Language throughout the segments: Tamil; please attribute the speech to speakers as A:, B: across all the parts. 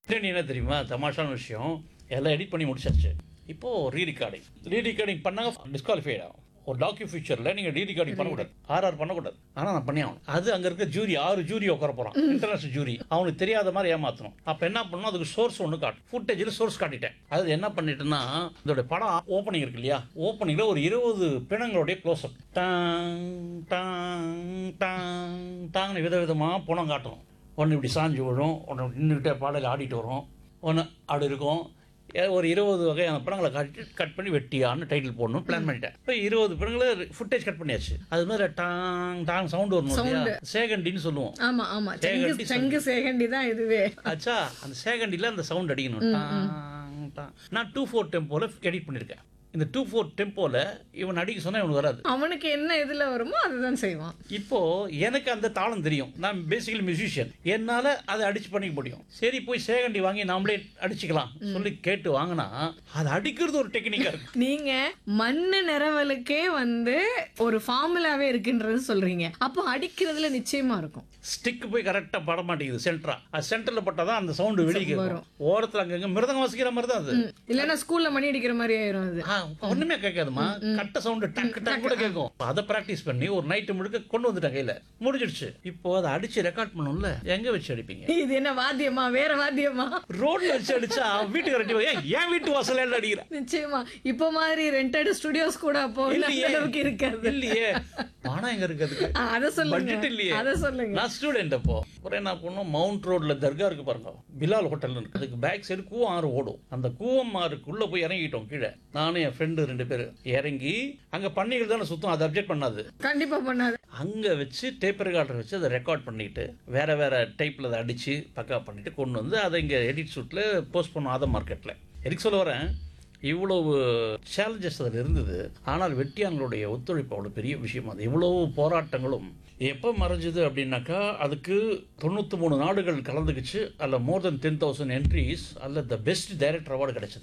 A: இன்னொன்னு என்ன தெரியுமா தமாஷான விஷயம் எல்லாம் எடிட் பண்ணி முடிச்சாச்சு இப்போ ரீ ரெக்கார்டிங் ரீ ரெக்கார்டிங் பண்ணாங்க டிஸ்குவாலிஃபைட் ஆகும் ஒரு டாக்யூ ஃபியூச்சரில் நீங்கள் ரீ ரெக்கார்டிங் பண்ணக்கூடாது ஆர்ஆர் பண்ணக்கூடாது ஆனால் நான் பண்ணி ஆகணும் அது அங்கே இருக்க ஜூரி ஆறு ஜூரி உட்கார போகிறான் இன்டர்நேஷனல் ஜூரி அவனுக்கு தெரியாத மாதிரி ஏமாற்றணும் அப்போ என்ன பண்ணணும் அதுக்கு சோர்ஸ் ஒன்று காட்டும் ஃபுட்டேஜில் சோர்ஸ் காட்டிட்டேன் அது என்ன பண்ணிட்டேன்னா இதோட படம் ஓப்பனிங் இருக்கு இல்லையா ஓப்பனிங்கில் ஒரு இருபது பிணங்களுடைய க்ளோஸ்அப் டாங் டாங் டாங் டாங்னு விதவிதமாக பணம் காட்டணும் ஒன்று இப்படி சாஞ்சு விழும் ஒன்று நின்றுக்கிட்டே பாடல் ஆடிட்டு வரும் ஒன்று ஆடு இருக்கும் ஏ- ஒரு இருபது வகையான படங்களை காட்டி கட் பண்ணி வெட்டியான்னு டைட்டில் போடணும் பிளான் பண்ணிட்டேன் இப்போ இருபது படங்களை ஃபுட்டேஜ் கட் பண்ணியாச்சு அது மாதிரி டாங் டாங் சவுண்ட் வரணும் இல்லையா சேகண்டின்னு சொல்லுவோம்
B: ஆமா ஆமா
A: சேகண்டி
B: செங்கு செங்கு சேகண்டி தான் இதுவே
A: ஆச்சா அந்த சேகண்டில் அந்த சவுண்ட் அடிக்கணும் டாங் டாங் நான் டூ ஃபோர் டெம்போவில் எடிட் பண்ணியிருக்கேன் இந்த டூ ஃபோர் டெம்போவில் இவன் அடிக்க சொன்னால் இவனுக்கு வராது
B: அவனுக்கு என்ன இதுல வருமோ அதுதான் செய்வான்
A: இப்போ எனக்கு அந்த தாளம் தெரியும் நான் பேசிக்கலி மியூசிஷியன் என்னால அதை அடிச்சு பண்ணிக்க முடியும் சரி போய் சேகண்டி வாங்கி நாமளே அடிச்சுக்கலாம் சொல்லி கேட்டு வாங்கினா அது அடிக்கிறது ஒரு டெக்னிக்கா இருக்கு
B: நீங்க மண்ணு நிறவலுக்கே வந்து ஒரு ஃபார்முலாவே இருக்குன்றது சொல்றீங்க அப்போ அடிக்கிறதுல நிச்சயமா இருக்கும்
A: ஸ்டிக் போய் கரெக்டா பட மாட்டேங்குது சென்டரா அது சென்டர்ல பட்டாதான் அந்த சவுண்டு வெளியே வரும் ஓரத்துல அங்கங்க மிருதங்க வாசிக்கிற மாதிரி தான் அது
B: ம். இல்லைன்னா ஸ்கூல்ல மணி அடிக்கிற மாதிரி ஆயிரும் அது
A: ஆ, ஒண்ணுமே கேட்காதுமா கட்ட சவுண்டு டக்கு டக்கு கூட கேட்கும் அதை பிராக்டிஸ் பண்ணி ஒரு நைட்டு முழுக்க கொண்டு வந்துட்டேன் கையில முடிஞ்சிடுச்சு இப்போ அதை அடிச்சு ரெக்கார்ட் பண்ணணும்ல எங்க வச்சு அடிப்பீங்க
B: இது என்ன வாத்தியமா வேற வாத்தியமா
A: ரோட்ல வச்சு அடிச்சா வீட்டுக்கு ரெட்டி ஏன் என் வீட்டு வாசல்ல அடிக்கிறேன்
B: நிச்சயமா இப்போ மாதிரி ரெண்டட் ஸ்டுடியோஸ் கூட அப்போ வந்து அந்த
A: இல்லையே.
B: அளவுக்கு இருக்காது
A: இல்லையே பணம் எங்க இருக்கு அதுக்கு
B: ஆ, அத சொல்லுங்க
A: பட்ஜெட் இல்லையே
B: அத சொல்லுங்க
A: நான் ஸ்டூடெண்ட் அப்போ அப்புறம் என்ன பண்ணோம் மவுண்ட் ரோட்ல தர்கா இருக்கு பாருங்க பிலால் ஹோட்டல் இருக்கு அதுக்கு பேக் சைடு கூவம் ஆறு ஓடும் அந்த கூவம் ஆறுக்குள்ள போய் இறங்கிட்டோம் கீழே நானும் என் ஃப்ரெண்டு ரெண்டு பேர் இறங்கி அங்க பண்ணிகள் தானே சுத்தம் அதை அப்டேட் பண்ணாது
B: கண்டிப்பா பண்ணாது
A: அங்க வச்சு டேப் ரெக்கார்டர் வச்சு அதை ரெக்கார்ட் பண்ணிட்டு வேற வேற டைப்ல அதை அடிச்சு பக்கா பண்ணிட்டு கொண்டு வந்து அதை இங்க எடிட் ஷூட்ல போஸ்ட் பண்ணோம் அதை மார்க்கெட்ல எதுக்கு சொல்ல வரேன் இவ்வளவு சேலஞ்சஸ் அதில் இருந்தது ஆனால் வெட்டியான்களுடைய ஒத்துழைப்பு அவ்வளோ பெரிய விஷயம் அது இவ்வளவு போராட்டங்களும் எப்போ மறைஞ்சது அப்படின்னாக்கா அதுக்கு தொண்ணூற்றி மூணு நாடுகள் கலந்துக்குச்சு அதில் more than ten thousand entries அதில் த பெஸ்ட் டைரக்டர் அவார்டு கிடைச்சது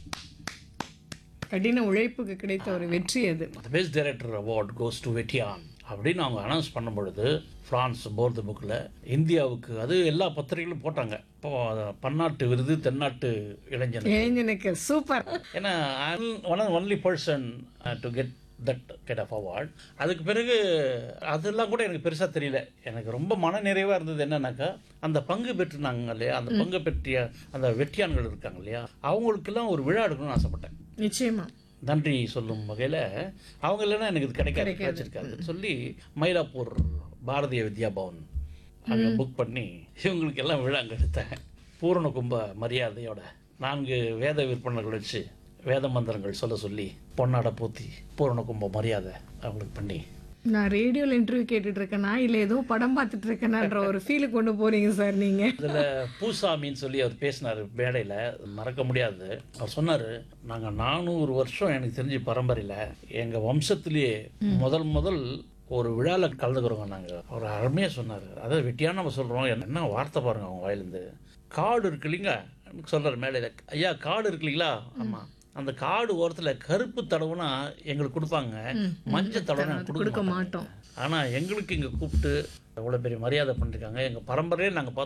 B: கடின உழைப்புக்கு கிடைத்த ஒரு வெற்றி அது
A: the best director award goes to Vettiyaan அப்படின்னு அவங்க அனௌன்ஸ் பண்ணும் பொழுது ஃப்ரான்ஸ் போர்டு புக்கில் இந்தியாவுக்கு அது எல்லா பத்திரிகைகளும் போட்டாங்க இப்போ அது பன்னாட்டு விருது தென்னாட்டு இளைஞன்
B: இளைஞனுக்கு சூப்பர்
A: ஏன்னா one only person to get that get of award அதுக்கு பிறகு அதெல்லாம் கூட எனக்கு பெருசாக தெரியல எனக்கு ரொம்ப மன நிறைவாக இருந்தது என்னன்னாக்கா அந்த பங்கு பெற்றுனாங்க இல்லையா அந்த பங்கு பெற்றிய அந்த வெற்றியான்கள் இருக்காங்க இல்லையா அவங்களுக்கெல்லாம் ஒரு விழா எடுக்கணும்னு ஆசைப்பட்டேன்
B: நிச்சயமா
A: நன்றி சொல்லும் வகையில் அவங்க இல்லைன்னா எனக்கு இது கிடைக்காது கிடைச்சிருக்காது சொல்லி மயிலாப்பூர் பாரதிய வித்யா பவன் அங்கே புக் பண்ணி இவங்களுக்கு எல்லாம் விழா அங்கே எடுத்தேன் பூரண கும்ப மரியாதையோட நான்கு வேத விற்பனர்கள் வச்சு வேத மந்திரங்கள் சொல்ல சொல்லி பொன்னாட பூத்தி பூரண கும்ப மரியாதை அவங்களுக்கு பண்ணி
B: நான் ரேடியோல இன்டர்வியூ கேட்டுட்டு இருக்கேனா இல்ல ஏதோ படம் பார்த்துட்டு இருக்கேனான்ற ஒரு ஃபீலுக்கு கொண்டு போறீங்க சார் நீங்க
A: அதில் பூசாமின்னு சொல்லி அவர் பேசினார் மேடையில் மறக்க முடியாது அவர் சொன்னார் நாங்கள் நானூறு வருஷம் எனக்கு தெரிஞ்ச பரம்பரையில் எங்கள் வம்சத்திலேயே முதல் முதல் ஒரு விழாவில் கலந்துக்கிறோங்க நாங்கள் அவர் அருமையாக சொன்னார் அதாவது வெட்டியான நம்ம சொல்கிறோம் என்ன வார்த்தை பாருங்க அவங்க வாயிலேருந்து காடு இருக்கு இல்லைங்க சொல்கிறார் மேடையில் ஐயா காடு இருக்கு இல்லைங்களா ஆமாம் அந்த காடு ஓரத்தில் கருப்பு தடவுனா எங்களுக்கு கொடுப்பாங்க மஞ்சள் தடவை
B: கொடுக்க
A: கொடுக்க
B: மாட்டோம்
A: ஆனால் எங்களுக்கு இங்கே கூப்பிட்டு அவ்வளோ பெரிய மரியாதை பண்ணிருக்காங்க எங்கள் பரம்பரையே நாங்கள்